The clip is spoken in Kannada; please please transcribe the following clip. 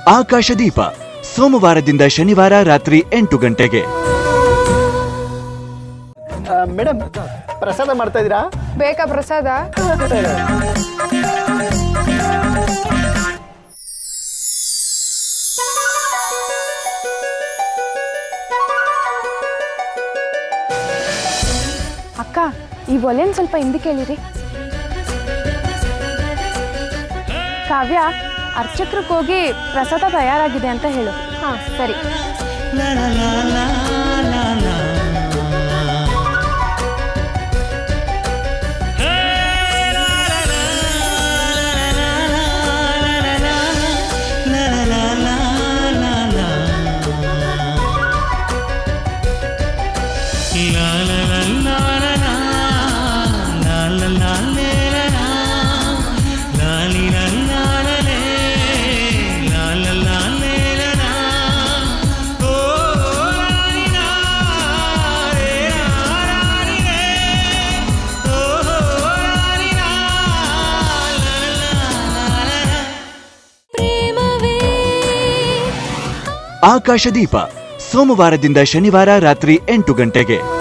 ಆಕಾಶದೀಪ ಸೋಮವಾರದಿಂದ ಶನಿವಾರ ರಾತ್ರಿ ಎಂಟು ಗಂಟೆಗೆ ಮೇಡಮ್ ಪ್ರಸಾದ ಮಾಡ್ತಾ ಇದ್ದೀರಾ ಬೇಕಾ ಪ್ರಸಾದ ಅಕ್ಕ ಈ ಒಲೆನ್ ಸ್ವಲ್ಪ ಹಿಂದಕ್ಕೆ ಹೇಳಿರಿ ಕಾವ್ಯ ಅರ್ಚಕ್ರಕ್ಕೆ ಹೋಗಿ ಪ್ರಸಾದ ತಯಾರಾಗಿದೆ ಅಂತ ಹೇಳು ಹಾ ಸರಿ ಆಕಾಶದೀಪ ಸೋಮವಾರದಿಂದ ಶನಿವಾರ ರಾತ್ರಿ ಎಂಟು ಗಂಟೆಗೆ